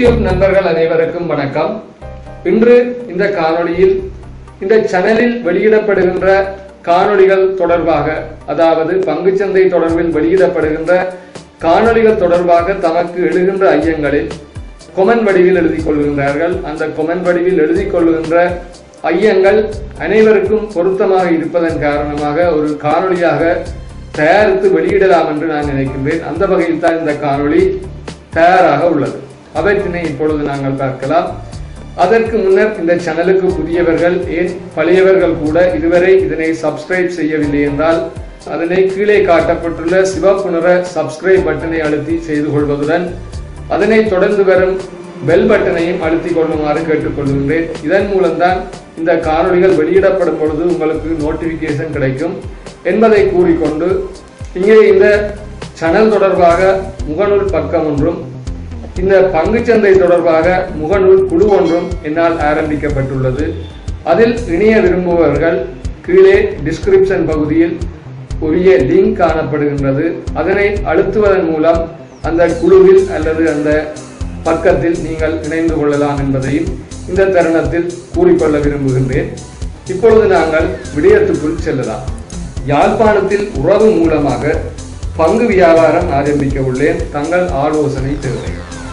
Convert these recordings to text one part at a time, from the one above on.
YouTube நண்பர்கள் அனைவருக்கும் வணக்கம் இன்று இந்த காணொளியில் இந்த சேனலில் வெளியிடப்படுகின்ற காணொளிகள் தொடர்பாக அதாவது பங்குச்சந்தை தொடர்பில் வெளியிடப்படுகின்ற காணொளிகள் தொடர்பாக தமக்கு எழுகின்ற ஐயங்களில் கொமெண்ட் வடிவில் எழுதிக் கொள்கின்றார்கள் அந்த கொமெண்ட் வடிவில் எழுதிக் கொள்கின்ற ஐயங்கள் அனைவருக்கும் பொருத்தமாக இருப்பதன் காரணமாக ஒரு காணொளியாக தயாரித்து வெளியிடலாம் என்று நான் நினைக்கின்றேன் அந்த வகையில் தான் இந்த காணொளி தயாராக உள்ளது அவற்றினை இப்பொழுது நாங்கள் பார்க்கலாம் அதற்கு முன்னர் இந்த சேனலுக்கு புதியவர்கள் ஏன் பழையவர்கள் கூட இதுவரை இதனை சப்ஸ்கிரைப் செய்யவில்லை என்றால் அதனை கீழே காட்டப்பட்டுள்ள சிவப்பு நிற சப்ஸ்கிரைப் பட்டனை அழுத்தி செய்து கொள்வதுடன் அதனை தொடர்ந்து வரும் பெல் பட்டனையும் அழுத்திக் கொள்ளுமாறு கேட்டுக்கொள்கின்றேன் இதன் மூலம்தான் இந்த காணொளிகள் வெளியிடப்படும் பொழுது உங்களுக்கு நோட்டிபிகேஷன் கிடைக்கும் என்பதை கூறிக்கொண்டு இங்கே இந்த சேனல் தொடர்பாக முகநூல் பக்கம் ஒன்றும் இந்த பங்குச்சந்தை தொடர்பாக முகநூல் குழு ஒன்றும் என்னால் ஆரம்பிக்கப்பட்டுள்ளது அதில் இணைய விரும்புபவர்கள் கீழே டிஸ்கிரிப்ஷன் பகுதியில் உரிய லிங்க் காணப்படுகின்றது அதனை அழுத்துவதன் மூலம் அந்த குழுவில் அல்லது அந்த பக்கத்தில் நீங்கள் இணைந்து கொள்ளலாம் என்பதையும் இந்த தருணத்தில் கூறிக்கொள்ள விரும்புகின்றேன் இப்பொழுது நாங்கள் விடயத்துக்குள் செல்லலாம் யாழ்ப்பாணத்தில் உறவு மூலமாக பங்கு வியாபாரம் ஆரம்பிக்க உள்ளேன் தங்கள் ஆலோசனை தேவை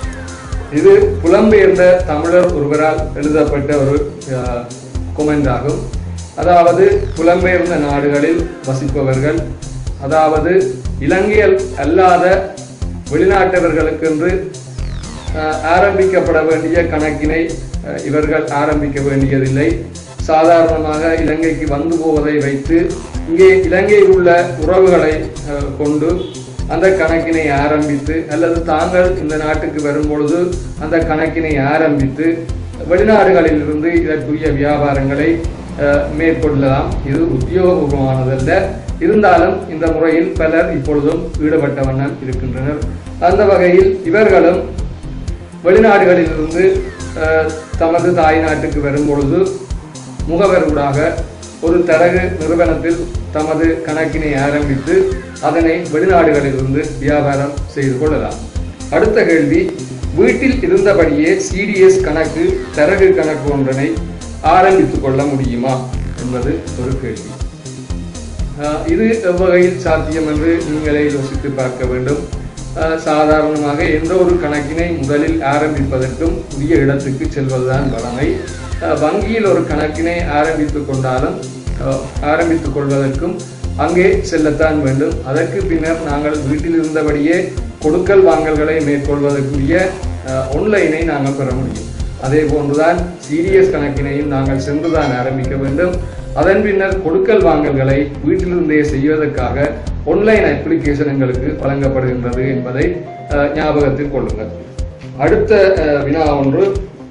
இது புலம்பெயர்ந்த தமிழர் ஒருவரால் எழுதப்பட்ட ஒரு கொமெண்ட் ஆகும் அதாவது புலம்பெயர்ந்த நாடுகளில் வசிப்பவர்கள் அதாவது இலங்கையில் அல்லாத வெளிநாட்டவர்களுக்கென்று அஹ், ஆரம்பிக்கப்பட வேண்டிய கணக்கினை அஹ், இவர்கள் ஆரம்பிக்க வேண்டியதில்லை சாதாரணமாக இலங்கைக்கு வந்து போவதை வைத்து இங்கே இலங்கையில் உள்ள உறவுகளை அஹ், கொண்டு அந்த கணக்கினை ஆரம்பித்து அல்லது தாங்கள் இந்த நாட்டுக்கு வரும்பொழுது அந்த கணக்கினை ஆரம்பித்து வெளிநாடுகளில் இருந்து இதற்குரிய வியாபாரங்களை அஹ், மேற்கொள்ளலாம் இது உத்தியோகபூர்வமானதல்ல இருந்தாலும் இந்த முறையில் பலர் இப்பொழுதும் ஈடுபட்ட வண்ணம் இருக்கின்றனர் அந்த வகையில் இவர்களும் வெளிநாடுகளிலிருந்து அஹ், தமது தாய் நாட்டுக்கு வரும்பொழுது முகவரூடாக ஒரு தரகு நிறுவனத்தில் தமது கணக்கினை ஆரம்பித்து அதனை வெளிநாடுகளிலிருந்து வியாபாரம் செய்து கொள்ளலாம் அடுத்த கேள்வி வீட்டில் இருந்தபடியே சிடிஎஸ் கணக்கு தரகு கணக்கு ஒன்றனை ஆரம்பித்துக் கொள்ள முடியுமா என்பது ஒரு கேள்வி ஆஹ் இது எவ்வகையில் சாத்தியம் என்று நீங்களே யோசித்து பார்க்க வேண்டும் ஆஹ் சாதாரணமாக எந்த ஒரு கணக்கினை முதலில் ஆரம்பிப்பதற்கும் உரிய இடத்துக்கு செல்வதுதான் வழமை ஆஹ் வங்கியில் ஒரு கணக்கினை ஆரம்பித்துக் கொண்டாலும் ஆஹ் ஆரம்பித்துக் கொள்வதற்கும் அங்கே செல்லத்தான் வேண்டும் அதற்கு பின்னர் நாங்கள் வீட்டில் இருந்தபடியே கொடுக்கல் வாங்கல்களை மேற்கொள்வதற்குரிய ஒன்லைனை நாங்கள் பெற முடியும் அதே போன்றுதான் சிடிஎஸ் கணக்கினையும் நாங்கள் சென்றுதான் ஆரம்பிக்க வேண்டும் அதன் பின்னர் கொடுக்கல் வாங்கல்களை வீட்டிலிருந்தே செய்வதற்காக ஒன்லைன் அப்ளிகேஷன் எங்களுக்கு வழங்கப்படுகின்றது என்பதை அஹ், ஞாபகத்தில் கொள்ளுங்கள் அடுத்த அஹ், வினா ஒன்று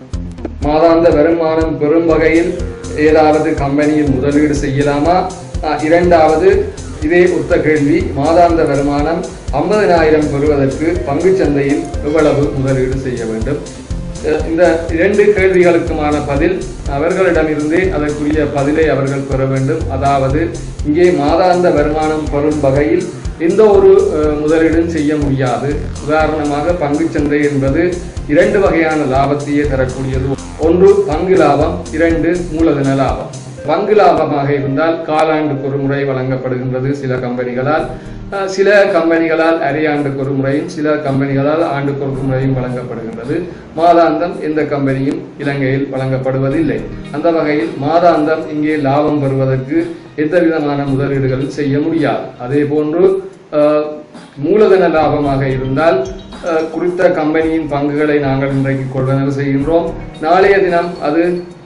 மாதாந்த வருமானம் பெறும் வகையில் ஏதாவது கம்பெனியில் முதலீடு செய்யலாமா அஹ், இரண்டாவது இதே ஒத்த கேள்வி மாதாந்த வருமானம் ஐம்பதினாயிரம் பெறுவதற்கு பங்குச் சந்தையில் எவ்வளவு முதலீடு செய்ய வேண்டும் அஹ் இந்த இரண்டு கேள்விகளுக்குமான பதில் அவர்களிடமிருந்தே அதற்குரிய பதிலை அவர்கள் பெற வேண்டும் அதாவது இங்கே மாதாந்த வருமானம் பெறும் வகையில் எந்த ஒரு அஹ், முதலீடும் செய்ய முடியாது உதாரணமாக பங்குச்சந்தை என்பது இரண்டு வகையான லாபத்தையே தரக்கூடியது ஒன்று பங்கு லாபம் இரண்டு மூலதன லாபம் பங்கு லாபமாக இருந்தால் காலாண்டுக்கு ஒரு முறை வழங்கப்படுகின்றது சில கம்பெனிகளால் அஹ், சில கம்பெனிகளால் அரையாண்டுக்கு ஒரு முறையும் சில கம்பெனிகளால் ஆண்டுக்கு ஒரு முறையும் வழங்கப்படுகின்றது மாதாந்தம் எந்த கம்பெனியும் இலங்கையில் வழங்கப்படுவதில்லை அந்த வகையில் மாதாந்தம் இங்கே லாபம் பெறுவதற்கு எந்த விதமான முதலீடுகளும் செய்ய முடியாது அதே போன்று அஹ், மூலதன லாபமாக இருந்தால் அஹ், குறித்த கம்பெனியின் பங்குகளை நாங்கள் இன்றைக்கு கொள்வனவு செய்கின்றோம் நாளைய தினம் அது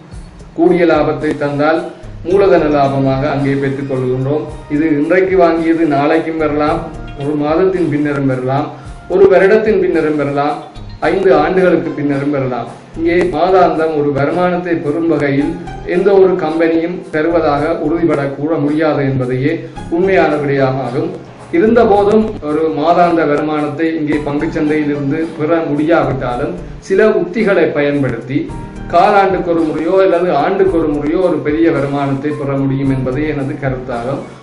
கூடிய லாபத்தை தந்தால் மூலதன லாபமாக அங்கே பெற்றுக் கொள்கின்றோம் இது இன்றைக்கு வாங்கியது நாளைக்கும் பெறலாம் ஒரு மாதத்தின் பின்னரும் பெறலாம் ஒரு வருடத்தின் பின்னரும் பெறலாம் ஐந்து ஆண்டுகளுக்கு பின்னரும் பெறலாம் இங்கே மாதாந்தம் ஒரு வருமானத்தை பெறும் வகையில் எந்த ஒரு கம்பெனியும் பெறுவதாக உறுதிபட கூற முடியாது என்பதையே உண்மையான விடயமாகும் இருந்த போதும் ஒரு மாதாந்த வருமானத்தை இங்கே பங்குச்சந்தையில் இருந்து பெற முடியாவிட்டாலும் சில உத்திகளை பயன்படுத்தி காலாண்டுக்கு ஒரு முறையோ அல்லது ஆண்டுக்கு ஒரு முறையோ ஒரு பெரிய வருமானத்தை பெற முடியும் என்பதே எனது கருத்தாகும்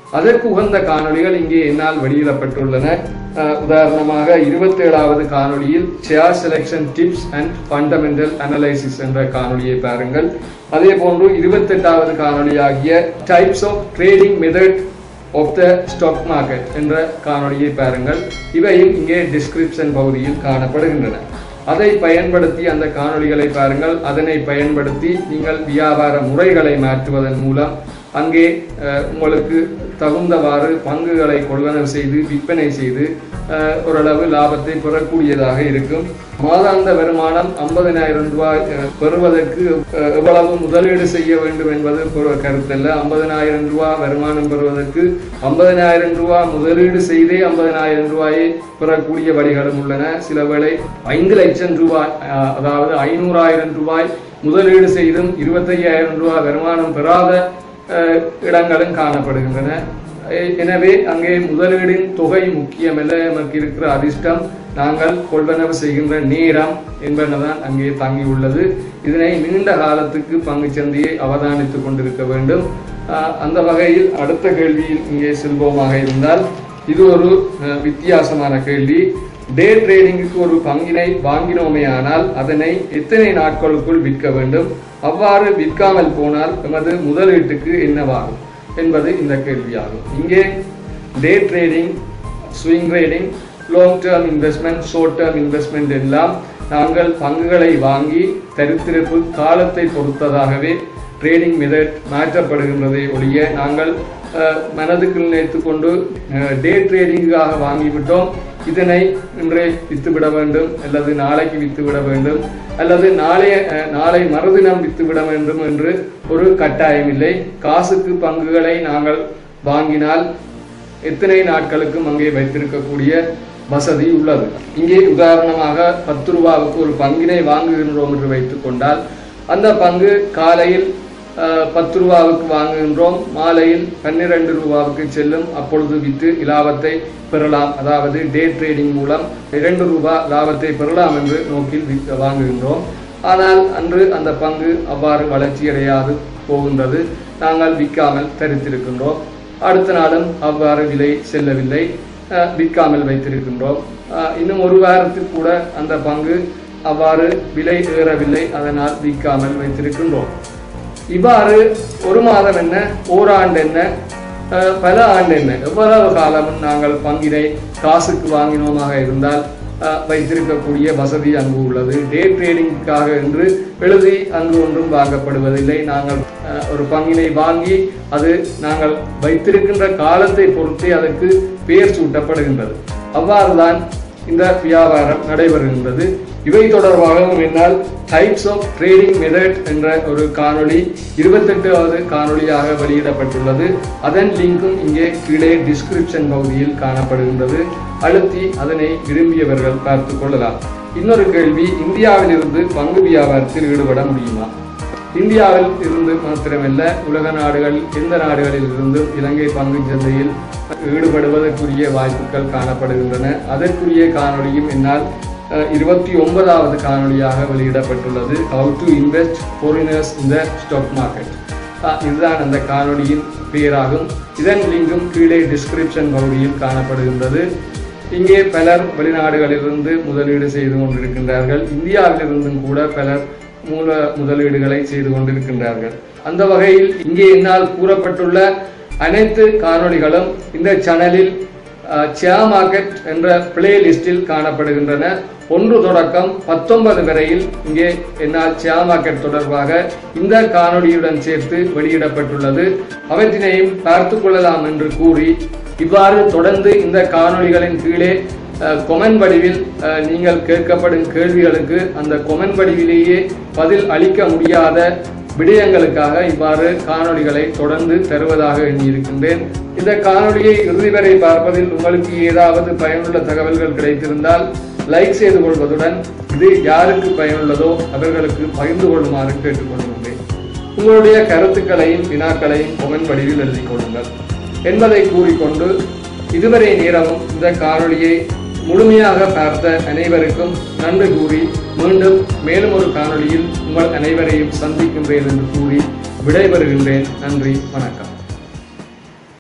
அதற்கு உகந்த காணொளிகள் இங்கே என்னால் வெளியிடப்பட்டுள்ளன அஹ், உதாரணமாக இருபத்தேழாவது காணொளியில் share selection tips and fundamental analysis என்ற காணொளியை பாருங்கள் அதே போன்று இருபத்தெட்டாவது காணொளியாகிய types of trading method of the stock market என்ற காணொளியை பாருங்கள் இவையும் இங்கே டிஸ்கிரிப்ஷன் பகுதியில் காணப்படுகின்றன அதை பயன்படுத்தி அந்த காணொளிகளை பாருங்கள் அதனை பயன்படுத்தி நீங்கள் வியாபார முறைகளை மாற்றுவதன் மூலம் அங்கே அஹ், உங்களுக்கு தகுந்தவாறு பங்குகளை கொள்வனவு செய்து விற்பனை செய்து அஹ், ஓரளவு லாபத்தை பெறக்கூடியதாக இருக்கும் மாதாந்த வருமானம் ஐம்பதினாயிரம் ரூபாய் அஹ், பெறுவதற்கு அஹ், எவ்வளவு முதலீடு செய்ய வேண்டும் என்பது ஒரு கருத்தல்ல ஐம்பதினாயிரம் ரூபாய் வருமானம் பெறுவதற்கு ஐம்பதினாயிரம் ரூபாய் முதலீடு செய்தே ஐம்பதினாயிரம் ரூபாயை பெறக்கூடிய வழிகளும் உள்ளன சில வேளை ஐந்து லட்சம் ரூபாய் அஹ், அதாவது ஐநூறாயிரம் ரூபாய் முதலீடு செய்தும் இருபத்தையாயிரம் ரூபாய் வருமானம் பெறாத அஹ், இடங்களும் காணப்படுகின்றன எ- எனவே அங்கே முதலீடின் தொகை முக்கியமல்ல நமக்கு இருக்கிற அதிர்ஷ்டம் நாங்கள் கொள்வனவு செய்கின்ற நேரம் என்பனதான் அங்கே தங்கியுள்ளது இதனை நீண்ட காலத்துக்கு பங்குச் சந்தையை அவதானித்துக் கொண்டிருக்க வேண்டும் அஹ், அந்த வகையில் அடுத்த கேள்வியில் இங்கே செல்வோமாக இருந்தால் இது ஒரு அஹ், வித்தியாசமான கேள்வி டே ட்ரேடிங்குக்கு ஒரு பங்கினை வாங்கினோமேயானால் அதனை எத்தனை நாட்களுக்குள் விற்க வேண்டும் அவ்வாறு விற்காமல் போனால் எமது முதலீட்டுக்கு என்னவாகும் என்பது இந்த கேள்வியாகும் இங்கே day trading swing trading long term investment short term investment எல்லாம் நாங்கள் பங்குகளை வாங்கி தரித்திருப்பு காலத்தை பொறுத்ததாகவே ட்ரேடிங் மெத்தட் மாற்றப்படுகின்றதை ஒழிய நாங்கள் அஹ், மனதுக்கு நினைத்து கொண்டு டே ட்ரேடிங்காக வாங்கிவிட்டோம் இதனை இன்றே வித்துவிட வேண்டும் அல்லது நாளைக்கு வித்துவிட வேண்டும் அல்லது நாளைய அஹ், நாளை மறுதினம் வித்துவிட வேண்டும் என்று ஒரு கட்டாயம் இல்லை காசுக்கு பங்குகளை நாங்கள் வாங்கினால் எத்தனை நாட்களுக்கும் அங்கே வைத்திருக்கக்கூடிய வசதி உள்ளது இங்கே உதாரணமாக பத்து ரூபாவுக்கு ஒரு பங்கினை வாங்குகின்றோம் என்று வைத்துக் கொண்டால் அந்த பங்கு காலையில் அஹ், பத்து ரூபாவுக்கு வாங்குகின்றோம் மாலையில் பன்னிரண்டு ரூபாவுக்கு செல்லும் அப்பொழுது விற்று இலாபத்தை பெறலாம் அதாவது டே ட்ரேடிங் மூலம் இரண்டு ரூபாய் லாபத்தை பெறலாம் என்று நோக்கில் விற்க வாங்குகின்றோம் ஆனால் அன்று அந்த பங்கு அவ்வாறு வளர்ச்சியடையாது போகின்றது நாங்கள் விற்காமல் தரித்திருக்கின்றோம் அடுத்த நாளும் அவ்வாறு விலை செல்லவில்லை அஹ், விற்காமல் வைத்திருக்கின்றோம் அஹ், இன்னும் ஒரு வாரத்துக்கு கூட அந்த பங்கு அவ்வாறு விலை ஏறவில்லை அதனால் விற்காமல் வைத்திருக்கின்றோம் இவ்வாறு ஒரு மாதம் என்ன ஓராண்டு என்ன அஹ், பல ஆண்டு என்ன எவ்வளவு காலம் நாங்கள் பங்கினை காசுக்கு வாங்கினோமாக இருந்தால் அஹ், வைத்திருக்கக்கூடிய வசதி அங்கு உள்ளது டே ட்ரேடிங்காக என்று எழுதி அங்கு ஒன்றும் வாங்கப்படுவதில்லை நாங்கள் அஹ், ஒரு பங்கினை வாங்கி அது நாங்கள் வைத்திருக்கின்ற காலத்தை பொறுத்தே அதற்கு பெயர் சூட்டப்படுகின்றது அவ்வாறுதான் இந்த வியாபாரம் நடைபெறுகின்றது இவை தொடர்பாகவும் என்னால் டைப்ஸ் ஆஃப் ட்ரேடிங் மெத்தட் என்ற ஒரு காணொளி இருபத்தெட்டாவது காணொளியாக வெளியிடப்பட்டுள்ளது அதன் லிங்கும் இங்கே கீழே டிஸ்கிரிப்ஷன் பகுதியில் காணப்படுகின்றது அழுத்தி அதனை விரும்பியவர்கள் பார்த்துக் கொள்ளலாம் இன்னொரு கேள்வி இந்தியாவில் இருந்து பங்கு வியாபாரத்தில் ஈடுபட முடியுமா இந்தியாவில் இருந்து மாத்திரமல்ல உலக நாடுகள் எந்த நாடுகளில் இருந்தும் இலங்கை பங்கு சந்தையில் ஈடுபடுவதற்குரிய வாய்ப்புகள் காணப்படுகின்றன அதற்குரிய காணொளியும் என்னால் இருபத்தி ஒன்பதாவது காணொளியாக வெளியிடப்பட்டுள்ளது how to invest foreigners in the stock market இதுதான் அந்த காணொளியின் பெயராகும் இதன் லிங்கும் கீழே டிஸ்கிரிப்ஷன் பகுதியில் காணப்படுகின்றது இங்கே பலர் வெளிநாடுகளிலிருந்து முதலீடு செய்து கொண்டிருக்கின்றார்கள் இந்தியாவிலிருந்தும் கூட பலர் மூல முதலீடுகளை செய்து கொண்டிருக்கின்றார்கள் அந்த வகையில் இங்கே என்னால் கூறப்பட்டுள்ள அனைத்து காணொளிகளும் இந்த சேனலில் ஷேர் மார்க்கெட் என்ற பிளேலிஸ்டில் காணப்படுகின்றன ஒன்று தொடக்கம் பத்தொன்பது வரையில் இங்கே என்னால் ஷேர் மார்க்கெட் தொடர்பாக இந்த காணொளியுடன் சேர்த்து வெளியிடப்பட்டுள்ளது அவற்றினையும் பார்த்து கொள்ளலாம் என்று கூறி இவ்வாறு தொடர்ந்து இந்த காணொளிகளின் கீழே கொமெண்ட் வடிவில் அஹ், நீங்கள் கேட்கப்படும் கேள்விகளுக்கு அந்த கொமெண்ட் வடிவிலேயே பதில் அளிக்க முடியாத விடயங்களுக்காக இவ்வாறு காணொளிகளை தொடர்ந்து தருவதாக எண்ணியிருக்கின்றேன் இந்த காணொளியை இறுதி வரை பார்ப்பதில் உங்களுக்கு ஏதாவது பயனுள்ள தகவல்கள் கிடைத்திருந்தால் லைக் செய்து கொள்வதுடன் இது யாருக்கு பயனுள்ளதோ அவர்களுக்கு பகிர்ந்து கொள்ளுமாறு கேட்டுக்கொள்கின்றேன் உங்களுடைய கருத்துக்களையும் வினாக்களையும் கொமெண்ட் வடிவில் எழுதிக் கொள்ளுங்கள் என்பதை கூறிக்கொண்டு இதுவரை நேரமும் இந்த காணொளியை முழுமையாக பார்த்த அனைவருக்கும் நன்றி கூறி மீண்டும் மேலும் ஒரு காணொளியில் உங்கள் அனைவரையும் சந்திக்கின்றேன் என்று கூறி விடைபெறுகின்றேன் நன்றி வணக்கம்